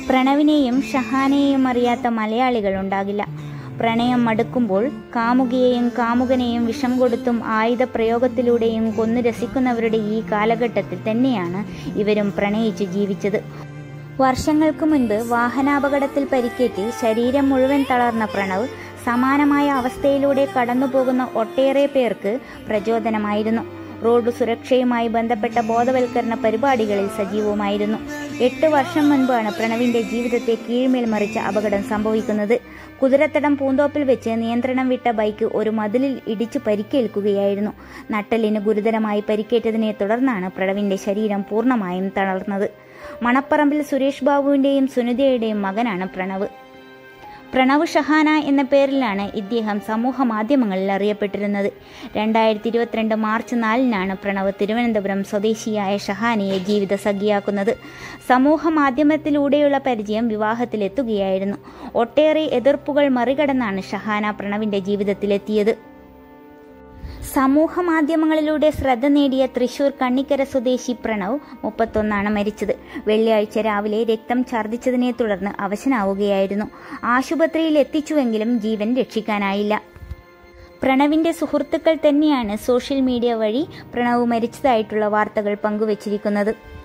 പ്രണവിനെയും ഷഹാനെയും അറിയാത്ത മലയാളികൾ ഉണ്ടാകില്ല പ്രണയം മടുക്കുമ്പോൾ കാമുകിയെയും കാമുകനെയും വിഷം കൊടുത്തും ആയുധ പ്രയോഗത്തിലൂടെയും കൊന്നു രസിക്കുന്നവരുടെ ഈ കാലഘട്ടത്തിൽ തന്നെയാണ് ഇവരും പ്രണയിച്ച് ജീവിച്ചത് വർഷങ്ങൾക്ക് മുൻപ് വാഹനാപകടത്തിൽ പരിക്കേറ്റ് ശരീരം മുഴുവൻ തളർന്ന പ്രണവ് സമാനമായ അവസ്ഥയിലൂടെ കടന്നുപോകുന്ന ഒട്ടേറെ പേർക്ക് പ്രചോദനമായിരുന്നു റോഡ് സുരക്ഷയുമായി ബന്ധപ്പെട്ട ബോധവൽക്കരണ പരിപാടികളിൽ സജീവമായിരുന്നു എട്ട് വർഷം മുൻപാണ് പ്രണവിന്റെ ജീവിതത്തെ കീഴ്മേൽ മറിച്ച അപകടം സംഭവിക്കുന്നത് കുതിരത്തടം പൂന്തോപ്പിൽ വെച്ച് നിയന്ത്രണം വിട്ട ബൈക്ക് ഒരു മതിലിൽ ഇടിച്ചു പരിക്കേൽക്കുകയായിരുന്നു നട്ടലിന് ഗുരുതരമായി പരിക്കേറ്റതിനെ തുടർന്നാണ് പ്രണവിന്റെ ശരീരം പൂർണ്ണമായും തളർന്നത് മണപ്പറമ്പിൽ സുരേഷ് ബാബുവിന്റെയും സുനിതയുടെയും മകനാണ് പ്രണവ് പ്രണവ് ഷഹാന എന്ന പേരിലാണ് ഇദ്ദേഹം സമൂഹ മാധ്യമങ്ങളിൽ അറിയപ്പെട്ടിരുന്നത് രണ്ടായിരത്തി ഇരുപത്തിരണ്ട് മാർച്ച് നാലിനാണ് പ്രണവ് തിരുവനന്തപുരം സ്വദേശിയായ ഷഹാനയെ ജീവിത സഖിയാക്കുന്നത് സമൂഹ മാധ്യമത്തിലൂടെയുള്ള പരിചയം വിവാഹത്തിലെത്തുകയായിരുന്നു ഒട്ടേറെ എതിർപ്പുകൾ മറികടന്നാണ് ഷഹാന പ്രണവിന്റെ ജീവിതത്തിലെത്തിയത് സമൂഹ മാധ്യമങ്ങളിലൂടെ ശ്രദ്ധ നേടിയ തൃശൂർ കണ്ണിക്കര സ്വദേശി പ്രണവ് മുപ്പത്തൊന്നാണ് മരിച്ചത് വെള്ളിയാഴ്ച രാവിലെ രക്തം ഛർദ്ദിച്ചതിനെ തുടർന്ന് അവശനാവുകയായിരുന്നു ആശുപത്രിയിൽ എത്തിച്ചുവെങ്കിലും ജീവൻ രക്ഷിക്കാനായില്ല പ്രണവിന്റെ സുഹൃത്തുക്കൾ തന്നെയാണ് സോഷ്യൽ മീഡിയ വഴി പ്രണവ് മരിച്ചതായിട്ടുള്ള വാർത്തകൾ പങ്കുവച്ചിരിക്കുന്നത്